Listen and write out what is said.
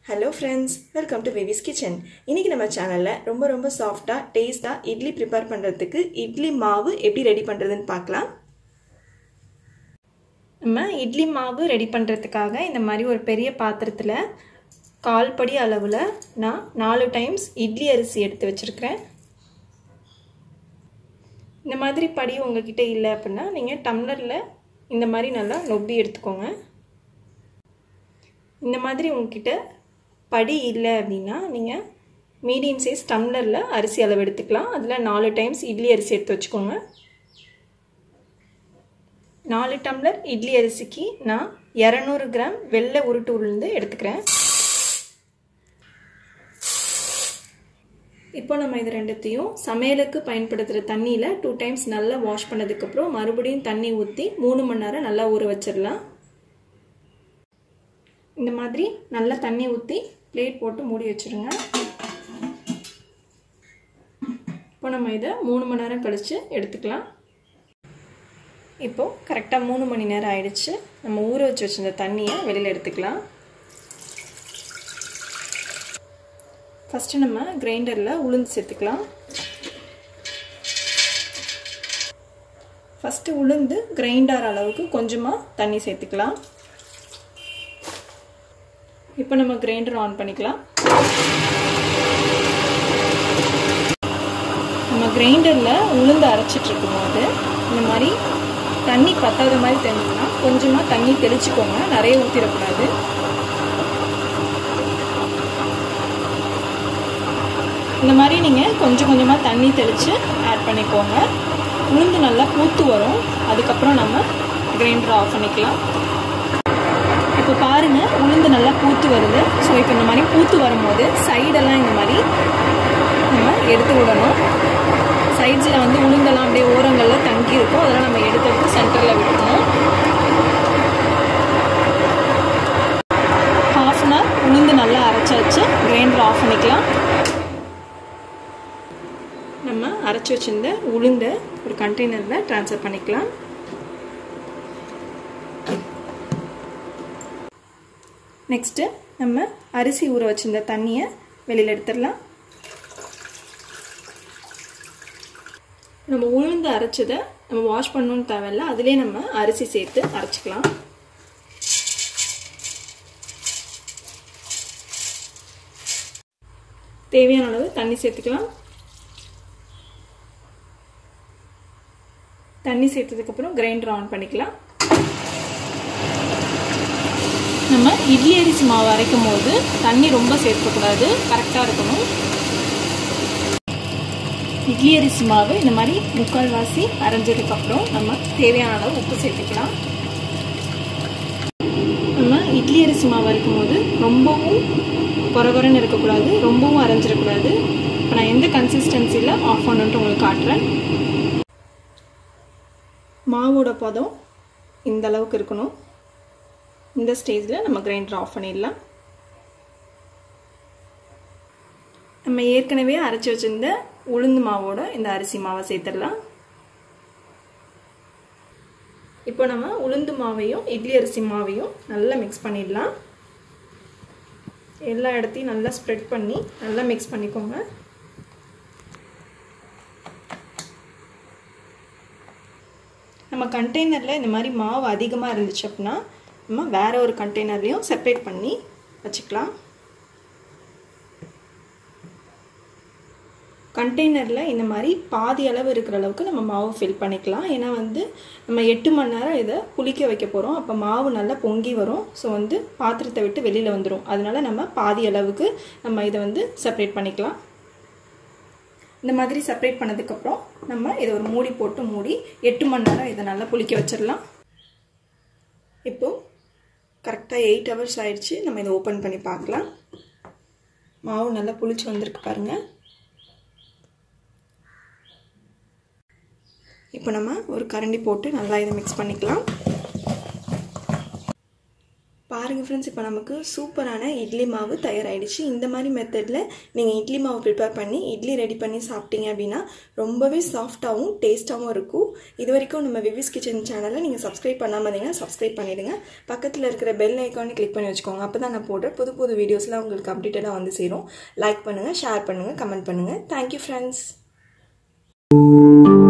hello friends welcome to Baby's Kitchen இன்றைக்கி நம்ம சேனலில் ரொம்ப ரொம்ப சாஃப்டாக டேஸ்ட்டாக இட்லி ப்ரிப்பேர் பண்ணுறதுக்கு இட்லி மாவு எப்படி ரெடி பண்ணுறதுன்னு பார்க்கலாம் நம்ம இட்லி மாவு ரெடி பண்ணுறதுக்காக இந்த மாதிரி ஒரு பெரிய பாத்திரத்தில் கால் படி அளவில் நான் நாலு டைம்ஸ் இட்லி அரிசி எடுத்து வச்சுருக்கிறேன் இந்த மாதிரி படி உங்ககிட்ட இல்லை அப்படின்னா நீங்கள் டம்ளரில் இந்த மாதிரி நல்லா நொப்பி எடுத்துக்கோங்க இந்த மாதிரி உங்ககிட்ட படி இல்லை அப்படின்னா நீங்கள் மீடியம் சைஸ் டம்ளரில் அரிசி அளவு எடுத்துக்கலாம் அதில் நாலு டைம்ஸ் இட்லி அரிசி எடுத்து வச்சுக்கோங்க நாலு டம்ளர் இட்லி அரிசிக்கு நான் இரநூறு கிராம் வெள்ளை உருட்டு உளுந்து எடுத்துக்கிறேன் இப்போ நம்ம இது ரெண்டுத்தையும் சமையலுக்கு பயன்படுத்துகிற தண்ணியில் டூ டைம்ஸ் நல்லா வாஷ் பண்ணதுக்கப்புறம் மறுபடியும் தண்ணி ஊற்றி மூணு மணி நேரம் நல்லா ஊற வச்சிடலாம் இந்த மாதிரி நல்லா தண்ணி ஊற்றி பிளேட் போட்டு மூடி வச்சுருங்க இப்போ நம்ம இதை மூணு மணி நேரம் கழித்து எடுத்துக்கலாம் இப்போது கரெக்டாக மூணு மணி நேரம் ஆயிடுச்சு நம்ம ஊற வச்சு வச்சுருந்த தண்ணியை வெளியில் எடுத்துக்கலாம் ஃபஸ்ட்டு நம்ம கிரைண்டரில் உளுந்து சேர்த்துக்கலாம் ஃபஸ்ட்டு உளுந்து கிரைண்டர் அளவுக்கு கொஞ்சமாக தண்ணி சேர்த்துக்கலாம் இப்போ நம்ம கிரைண்டர் ஆன் பண்ணிக்கலாம் நம்ம கிரைண்டரில் உளுந்து அரைச்சிட்டு இருக்கும்போது இந்த மாதிரி தண்ணி பத்தாத மாதிரி தெரிஞ்சுன்னா கொஞ்சமாக தண்ணி தெளிச்சுக்கோங்க நிறைய ஊற்றிடக்கூடாது இந்த மாதிரி நீங்கள் கொஞ்சம் கொஞ்சமாக தண்ணி தெளித்து ஆட் பண்ணிக்கோங்க உளுந்து நல்லா பூத்து வரும் அதுக்கப்புறம் நம்ம கிரைண்டர் ஆஃப் பண்ணிக்கலாம் இப்போ பாருங்கள் உளுந்து நல்லா பூத்து வருது ஸோ இப்போ இந்த மாதிரி பூத்து வரும்போது சைடெல்லாம் இந்த மாதிரி நம்ம எடுத்து விடணும் சைட்ஸில் வந்து உளுந்தெல்லாம் அப்படியே ஓரங்களில் தங்கி இருக்கும் அதெல்லாம் நம்ம எடுத்து எடுத்து சென்டரில் விடணும் ஹாஃப் அன் ஹவர் உளுந்து நல்லா அரைச்சாச்சு கிரைண்டர் ஆஃப் பண்ணிக்கலாம் நம்ம அரைச்சி வச்சிருந்த உளுந்தை ஒரு கண்டெய்னரில் ட்ரான்ஸ்ஃபர் பண்ணிக்கலாம் நெக்ஸ்ட்டு நம்ம அரிசி ஊற வச்சிருந்த தண்ணியை வெளியில் எடுத்துடலாம் நம்ம உளுந்து அரைச்சதை நம்ம வாஷ் பண்ணணும்னு தேவையில்ல அதிலே நம்ம அரிசி சேர்த்து அரைச்சிக்கலாம் தேவையான அளவு தண்ணி சேர்த்துக்கலாம் தண்ணி சேர்த்ததுக்கப்புறம் கிரைண்டர் ஆன் பண்ணிக்கலாம் நம்ம இட்லி அரிசி மாவு அரைக்கும் போது தண்ணி ரொம்ப சேர்க்கக்கூடாது கரெக்டாக இருக்கணும் இட்லி அரிசி மாவு இந்த மாதிரி முக்கால்வாசி அரைஞ்சதுக்கப்புறம் நம்ம தேவையான அளவு உப்பு சேர்த்துக்கலாம் நம்ம இட்லி அரிசி மாவு அரைக்கும் போது ரொம்பவும் குறகுறன்னு இருக்கக்கூடாது ரொம்பவும் அரைஞ்சிடக்கூடாது இப்போ நான் எந்த கன்சிஸ்டன்சியில் ஆஃப் பண்ணுன்ட்டு உங்களுக்கு காட்டுறேன் மாவோட பதம் இந்த அளவுக்கு இருக்கணும் இந்த ஸ்டேஜில் நம்ம கிரைண்டர் ஆஃப் பண்ணிடலாம் நம்ம ஏற்கனவே அரைச்சி வச்சுருந்த உளுந்து மாவோட இந்த அரிசி மாவை சேர்த்துடலாம் இப்போ நம்ம உளுந்து மாவையும் இட்லி அரிசி மாவையும் நல்லா மிக்ஸ் பண்ணிடலாம் எல்லா இடத்தையும் நல்லா ஸ்ப்ரெட் பண்ணி நல்லா மிக்ஸ் பண்ணிக்கோங்க நம்ம கண்டெய்னரில் இந்த மாதிரி மாவு அதிகமாக இருந்துச்சு அப்படின்னா நம்ம வேறு ஒரு கண்டெய்னர்லேயும் செப்ரேட் பண்ணி வச்சுக்கலாம் கண்டெய்னரில் இந்த மாதிரி பாதி அளவு இருக்கிற அளவுக்கு நம்ம மாவு ஃபில் பண்ணிக்கலாம் ஏன்னா வந்து நம்ம எட்டு மணி நேரம் இதை புளிக்க வைக்க போகிறோம் அப்போ மாவு நல்லா பொங்கி வரும் ஸோ வந்து பாத்திரத்தை விட்டு வெளியில் வந்துடும் அதனால நம்ம பாதி அளவுக்கு நம்ம இதை வந்து செப்ரேட் பண்ணிக்கலாம் இந்த மாதிரி செப்ரேட் பண்ணதுக்கப்புறம் நம்ம இதை ஒரு மூடி போட்டு மூடி எட்டு மணி நேரம் இதை நல்லா புளிக்க வச்சிடலாம் இப்போது கரெக்டாக எயிட் ஹவர்ஸ் ஆயிடுச்சு நம்ம இதை ஓப்பன் பண்ணி பார்க்கலாம் மாவு நல்லா புளிச்சு வந்திருக்கு பாருங்கள் இப்போ நம்ம ஒரு கரண்டி போட்டு நல்லா இதை மிக்ஸ் பண்ணிக்கலாம் பாருங்கள் ஃப்ரெண்ட்ஸ் இப்போ நமக்கு சூப்பரான இட்லி மாவு தயாராகிடுச்சு இந்த மாதிரி மெத்தடில் நீங்கள் இட்லி மாவு ப்ரிப்பேர் பண்ணி இட்லி ரெடி பண்ணி சாப்பிட்டீங்க அப்படின்னா ரொம்பவே சாஃப்டாகவும் டேஸ்ட்டாகவும் இருக்கும் இது வரைக்கும் நம்ம விவிஸ் கிச்சன் சேனலை நீங்கள் சப்ஸ்கிரைப் பண்ணாமல் இருந்தீங்கன்னா சப்ஸ்கிரைப் பண்ணிவிடுங்க பக்கத்தில் இருக்கிற பெல் ஐக்கானை கிளிக் பண்ணி வச்சுக்கோங்க அப்போ தான் நான் போடுற புது புது வீடியோஸ்லாம் உங்களுக்கு அப்டேட்டடாக வந்து சேரும் லைக் பண்ணுங்கள் ஷேர் பண்ணுங்கள் கமெண்ட் பண்ணுங்கள் தேங்க்யூ ஃப்ரெண்ட்ஸ்